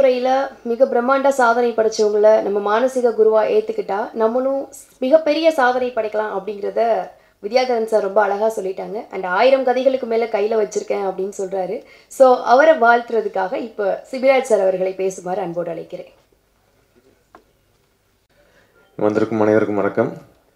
துறையில் மிக பிரம்மாண்ட சாதனை படைச்சவங்கள நம்ம மானசீக குருவாக ஏற்றுக்கிட்டா நம்மளும் மிகப்பெரிய சாதனை படைக்கலாம் அப்படிங்கிறத வித்யாதரன் சார் ரொம்ப அழகாக சொல்லிட்டாங்க அண்ட் ஆயிரம் கதைகளுக்கு மேலே கையில் வச்சுருக்கேன் அப்படின்னு சொல்கிறாரு ஸோ அவரை வாழ்த்துறதுக்காக இப்போ சிபிராஜ் சார் அவர்களை பேசுமாறு அன்போடு அழைக்கிறேன் வந்திருக்கும் அனைவருக்கும் வணக்கம்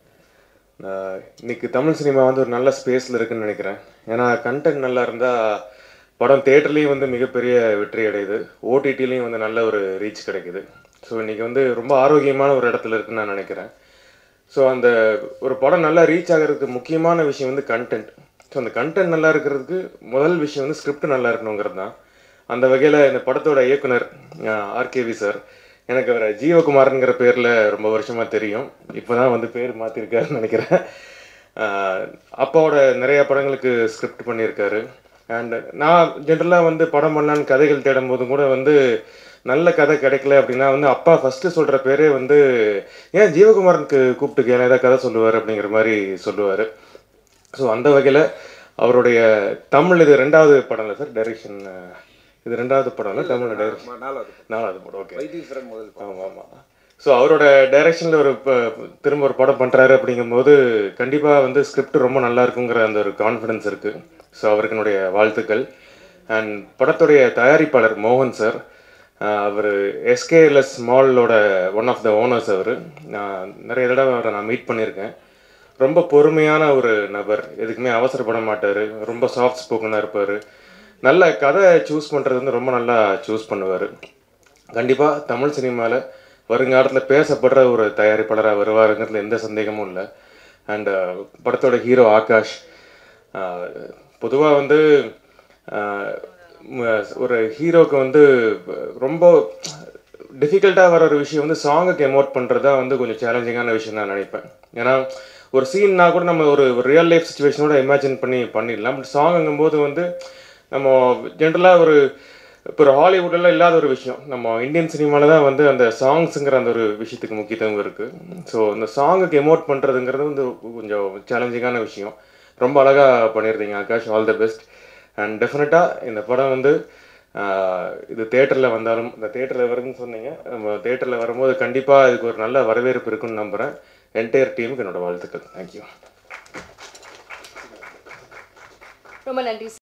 ஆஹ் இன்னைக்கு தமிழ் சினிமா வந்து ஒரு நல்ல ஸ்பேஸில் இருக்குன்னு நினைக்கிறேன் ஏன்னா கண்டென்ட் நல்லா இருந்தால் படம் தேட்டர்லேயும் வந்து மிகப்பெரிய வெற்றி அடையுது ஓடிடிலையும் வந்து நல்ல ஒரு ரீச் கிடைக்குது ஸோ இன்னைக்கு வந்து ரொம்ப ஆரோக்கியமான ஒரு இடத்துல இருக்குன்னு நான் நினைக்கிறேன் ஸோ அந்த ஒரு படம் நல்லா ரீச் ஆகிறதுக்கு முக்கியமான விஷயம் வந்து கண்டென்ட் ஸோ அந்த கண்டென்ட் நல்லா இருக்கிறதுக்கு முதல் விஷயம் வந்து ஸ்கிரிப்ட் நல்லா இருக்கணுங்கிறது தான் அந்த வகையில் இந்த படத்தோட இயக்குனர் ஆர்கேவி சார் எனக்கு அவரை ஜீவகுமார்ங்கிற பேரில் ரொம்ப வருஷமாக தெரியும் இப்போ தான் வந்து பேர் மாற்றிருக்காருன்னு நினைக்கிறேன் ஆஹ் அப்பாவோட நிறைய படங்களுக்கு ஸ்கிரிப்ட் பண்ணியிருக்காரு அண்ட் நான் ஜென்ரலாக வந்து படம் பண்ணலான்னு கதைகள் தேடும் போதும் கூட வந்து நல்ல கதை கிடைக்கல அப்படின்னா வந்து அப்பா ஃபஸ்ட்டு சொல்கிற பேரே வந்து ஏன் ஜீவகுமாரனுக்கு கூப்பிட்டு ஏன்னா ஏதாவது கதை சொல்லுவார் அப்படிங்கிற மாதிரி சொல்லுவார் ஸோ அந்த வகையில் அவருடைய தமிழ் இது ரெண்டாவது படம் இல்லை சார் டைரக்ஷன் இது ரெண்டாவது படம் இல்லை தமிழ் டைரக்ஷன் நாலாவது நாலாவது படம் ஓகே வைத்தீஸ்வரன் முதல் படம். ஆமாம் ஆமாம் ஸோ அவரோட டைரக்ஷனில் ஒரு ப- திரும்ப ஒரு படம் பண்ணுறாரு அப்படிங்கும்போது கண்டிப்பாக வந்து ஸ்கிரிப்ட் ரொம்ப நல்லா இருக்குங்கிற அந்த ஒரு கான்ஃபிடன்ஸ் இருக்குது ஸோ அவருக்கு என்னுடைய வாழ்த்துக்கள் அண்ட் படத்துடைய தயாரிப்பாளர் மோகன் சார் அவர் எஸ்கேஎல்எஸ் மாலோட ஒன் ஆஃப் த ஓனர்ஸ் அவர் நான் நிறைய தடவை அவரை நான் மீட் பண்ணியிருக்கேன் ரொம்ப பொறுமையான ஒரு நபர் எதுக்குமே அவசரப்பட மாட்டார் ரொம்ப சாஃப்ட் ஸ்போக்கனாக இருப்பார் நல்ல கதை சூஸ் பண்ணுறது வந்து ரொம்ப நல்லா சூஸ் பண்ணுவார் கண்டிப்பாக தமிழ் சினிமாவில் வருங்காலத்தில் பேசப்படுற ஒரு தயாரிப்பாளராக வருவாருங்கிறதுல எந்த சந்தேகமும் இல்லை அண்ட் படத்தோட ஹீரோ ஆகாஷ் பொதுவாக வந்து ஆஹ், ம- ஒரு ஹீரோக்கு வந்து ரொம்ப டிஃபிகல்ட்டாக வர ஒரு விஷயம் வந்து சாங்குக்கு எமோட் பண்ணுறது தான் வந்து கொஞ்சம் சேலஞ்சிங்கான விஷயம் நான் நினைப்பேன் ஏன்னா ஒரு சீன்னா கூட நம்ம ஒரு ரியல் லைஃப் சுச்சுவேஷனோட இமேஜின் பண்ணி பண்ணிடலாம் பட் சாங்குங்கும்போது வந்து நம்ம ஜென்ரலாக ஒரு இப்போ ஒரு ஹாலிவுட்ல இல்லாத ஒரு விஷயம் நம்ம இந்தியன் சினிமாவில் தான் வந்து அந்த சாங்ஸுங்கிற அந்த ஒரு விஷயத்துக்கு முக்கியத்துவம் இருக்குது ஸோ அந்த சாங்குக்கு எமோட் பண்ணுறதுங்கிறது வந்து கொஞ்சம் சேலஞ்சிங்கான விஷயம் ரொம்ப அழகாக பண்ணியிருந்தீங்க Akash all the best and டெஃபினட்டாக இந்த படம் வந்து ஆஹ், இது தேட்டரில் வந்தாலும் இந்த தேட்டரில் வருதுன்னு சொன்னீங்க நம்ம தேட்டரில் வரும்போது கண்டிப்பாக இதுக்கு ஒரு நல்ல வரவேற்பு இருக்குன்னு நம்புகிறேன் என்டையர் டீமுக்கு என்னோட வாழ்த்துக்கள் தேங்க்யூ ரொம்ப நன்றி